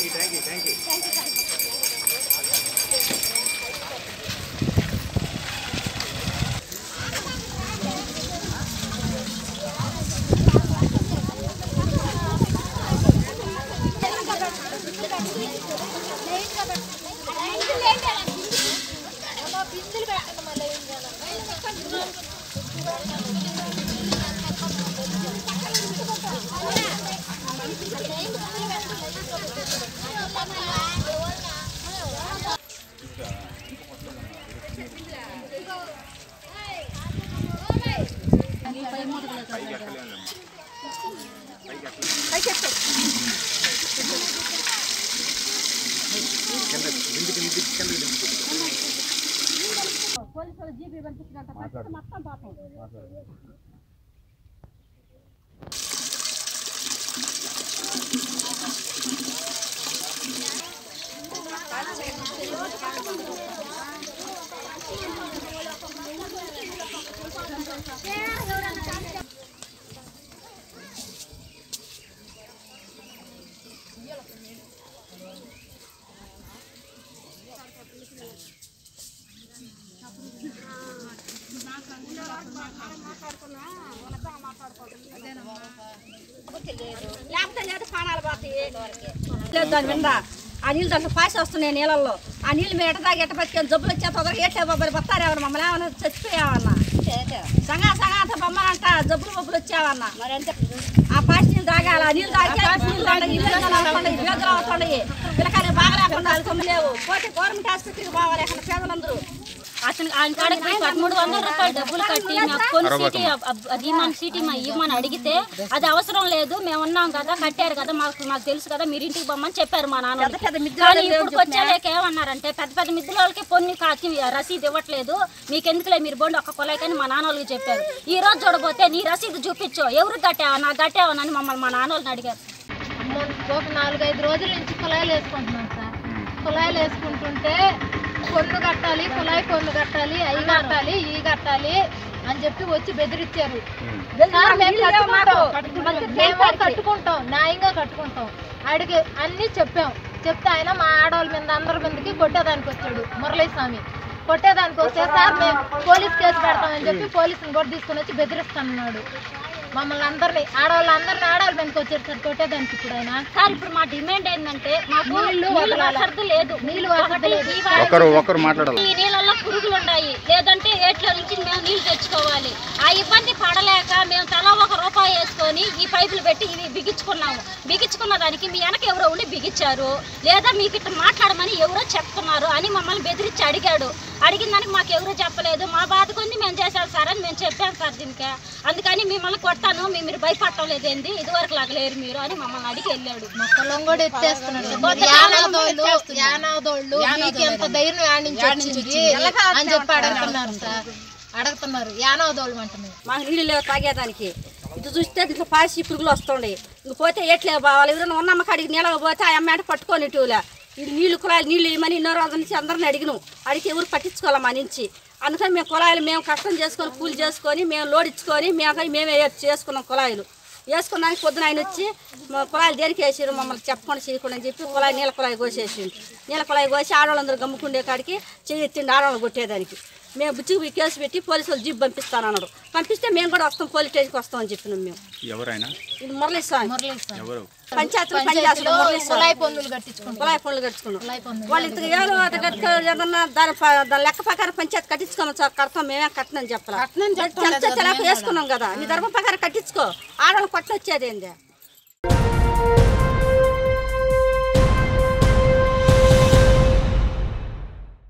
పోలీసులు జీపీ పంపించినంత పరిస్థితి మొత్తం పాపం లేకపోతే లేదు ప్రాణాలు పోతాయి లేదు దాని మీద ఆ నీళ్ళు దాంట్లో పాసి వస్తున్నాయి నీళ్ళల్లో ఆ నీళ్ళు మేము ఎట తాగి ఎట పట్టుకొని జబ్బులు వచ్చే తొందరగా ఏట్లే బొబ్బలు బతారు ఎవరు మమ్మల్ని ఏమన్నా చచ్చిపోయావన్నా సంగా సంగాత బొమ్మలంట జబ్బులు బొబ్బులు వచ్చావన్నా మరి అంతే ఆ పాసి నీళ్ళు తాగాలి ఆ నీళ్ళు తాగి పాసి నీళ్ళు తాగి ఇల్లు అవుతున్నాయి వేదలు అవుతున్నాయి పిల్లకాయలు బాగా లేకుండా సొమ్ము లేవు పోతే గవర్నమెంట్ హాస్పిటల్కి పోవాలి అక్కడ పేదలందరూ అతను ఆయన కాడికి పోయి పదమూడు వందల రూపాయలు డబ్బులు కట్టి మాకు కొన్ని సీటీ అబ్- అది ఇమ్మని సీటీ మా ఇవ్వమని అడిగితే అది అవసరం లేదు మేము ఉన్నాం కదా కట్టారు కదా మాకు మాకు తెలుసు కదా మీరు ఇంటికి పొమ్మని చెప్పారు మా నాన్న పెద్ద పెద్ద మిద్దెలు కానీ లేవు ఇప్పుడు వచ్చేలేక ఏమన్నారంటే పెద్ద పెద్ద మిద్దుల వాళ్ళకి పొన్ని కాకి రసీదు ఇవ్వట్లేదు మీకు ఎందుకులే మీరు బోండి ఒక్క కొలాయి కానీ మా నాన్న వాళ్ళకి చెప్పారు ఈ రోజు చూడబోతే నీ రసీదు చూపించు ఎవరు కట్టావా నాకు కట్టావని మమ్మల్ని మా నాన్న వాళ్ళని అడిగారు అమ్మో, ఒక నాలుగైదు రోజుల నుంచి కుళాయిలు వేసుకుంటున్నాం సార్ కుళాయిలు వేసుకుంటుంటే పన్ను కట్టాలి కుళాయి పన్ను కట్టాలి అవి కట్టాలి ఈ కట్టాలి అని చెప్పి వచ్చి బెదిరించారు సార్, మేము కట్టుకుంటాం. మేము కట్టుకుంటాం న్యాయంగా కట్టుకుంటాం అడిగి అన్ని చెప్పాం చెప్తే ఆయన మా ఆడవాళ్ళ మీద అందరి మీదకి కొట్టేదానికి వచ్చాడు మురళీస్వామి కొట్టేదానికి వస్తే సార్ మేము పోలీస్ కేసు పెడతామని చెప్పి పోలీసుని కూడా తీసుకొని వచ్చి బెదిరిస్తున్నాడు మమ్మల్ని అందరినీ ఆడవాళ్ళందరినీ ఆడవాళ్ళ మీదకి వచ్చారు సార్ కొట్టేదానికి ఇప్పుడు ఆయన సార్ ఇప్పుడు మా డిమాండ్ ఏంటంటే మాకు నీళ్లు నీళ్ళు వదలాల. వసతి లేదు నీళ్లు వసతి లేదు. ఈ వారం ఒకరు ఒకరు మాట్లాడాలి ఈ నీళ్ళల్లో పురుగులు ఉన్నాయి లేదంటే ఏట్లో నుంచి మేము నీళ్లు తెచ్చుకోవాలి ఆ ఇబ్బంది పడలేక మేము తలా ఒక రూపాయి వేసుకొని ఈ పైపులు పెట్టి ఇవి బిగించుకున్నాము బిగించుకున్న దానికి మీ వెనక ఎవరో ఉండి బిగించారు లేదా మీకు ఇట్లా మాట్లాడమని ఎవరో చెప్తున్నారు అని మమ్మల్ని బెదిరించి అడిగాడు అడిగిన దానికి మాకు ఎవరూ చెప్పలేదు మా బాధ కొంది మేము చేశాం సార్ అని మేము చెప్పాం సార్ దీనికి అందుకని మిమ్మల్ని కొట్టాను మీ- మీరు భయపడటం లేదేంది ఇదివరకు లాగలేరు మీరు అని మమ్మల్ని అడిగి వెళ్ళాడు పొలం కూడా ఎత్తేస్తున్నాడు యానాదోళ్ళు యానాదోళ్ళు మీకు ఎంత ధైర్యం యాడ్ నుంచి వచ్చింది అని చెప్పి అడుగుతున్నారు సార్ అడుగుతున్నారు యానాదోళ్ళు అంటున్నారు మాకు నీళ్ళు లేవు తాగేదానికి ఇటు చూస్తే ఇట్లా పాసి పురుగులు వస్తుండే ఇంక పోతే ఎట్లే బావాలి ఎవరైనా ఉన్నమ్మ కాడికి నీళ్ళ పోతే ఆ అమ్మాయి పట్టుకొని ఇటులే ఇది నీళ్లు కుళాయిలు నీళ్ళు ఇవ్వమని ఎన్నో రోజుల నుంచి అందరిని అడిగినాం అడిగి ఎవరు పట్టించుకోవాలి మా నుంచి అందుకని మేము కుళాయిలు మేము కష్టం చేసుకొని కూలి చేసుకొని మేము లోడించుకొని మేము మేమే చేసుకున్నాం కుళాయిలు వేసుకున్నాక పొద్దున ఆయన వచ్చి మా కుళాయిలు దేనికి వేసారు మమ్మల్ని చెప్పకుండా చేయకుండా అని చెప్పి కుళాయి నీళ్ళ కుళాయి కోసేసిండు నీళ్ళ కుళాయి కోసి ఆడవాళ్ళందరూ గమ్ముకుండే కాడికి చెయ్యి ఎత్తిండి ఆడవాళ్ళు కొట్టేదానికి మేము బుచ్చికి పోయి కేసు పెట్టి పోలీసులు జీప్ పంపిస్తానన్నాడు పంపిస్తే మేము కూడా వస్తాం పోలీస్ స్టేషన్కి వస్తామని చెప్పినాం మేము ఎవరైనా ఇది మురళీ స్వామి మురళీస్వామి ఎవరు పంచాయతీలో పనిచేస్తున్నాం మురళీ స్వామి కుళాయి పన్నులు కట్టించుకుంటాం కుళాయి పనులు కట్టుకున్నాం కుళాయి పన్నులు వాళ్ళు ఇంతకు ఏదో అది కట్టుకోవాలి ఏదన్నా దాని ప- దాని లెక్క ప్రకారం పంచాయతీ కట్టించుకున్నాం సార్ కడతాం మేమే కట్టనని చెప్పాలి చెంచా చెలాకు వేసుకున్నాం కదా నీ ధర్మం ప్రకారం కట్టించుకో ఆడవాళ్ళు పట్టు వచ్చేది ఏంది